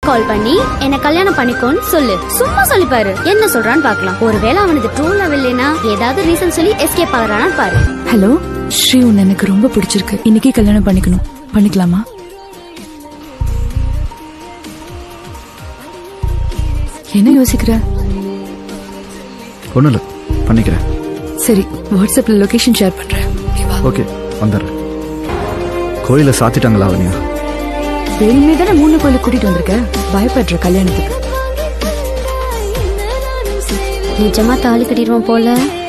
கால் பண்ணி என்ன கல்யாணம் பண்ணிக்கோன்னு சொல்லு சும்மா சொல்லி பாரு என்ன சொல்றான்னு பார்க்கலாம் ஒருவேளை அவனுக்கு ட்ரூ லவ் இல்லைன்னா ஏதாவது ரீசன் சொல்லி எஸ்கேப் ஆகுறானான்னு பாரு ஹலோ ஸ்ரீ உன்னை எனக்கு ரொம்ப பிடிச்சிருக்கு இன்னைக்கே கல்யாணம் பண்ணிக்கணும் பண்ணிக்கலாமா என்ன யோசிக்கிற ஒன்றும் இல்லை பண்ணிக்கிறேன் சரி வாட்ஸ்அப்ல லொகேஷன் ஷேர் பண்றேன் நீ வா. ஓகே வந்துடுறேன் கோயிலை சாத்திட்டாங்களா அவனியா வேணுமே தானே மூணு கோயிலுக்கு கூட்டிட்டு வந்திருக்க பயப்படுற கல்யாணத்துக்கு நிஜமா தாலி கட்டிடுவான் போல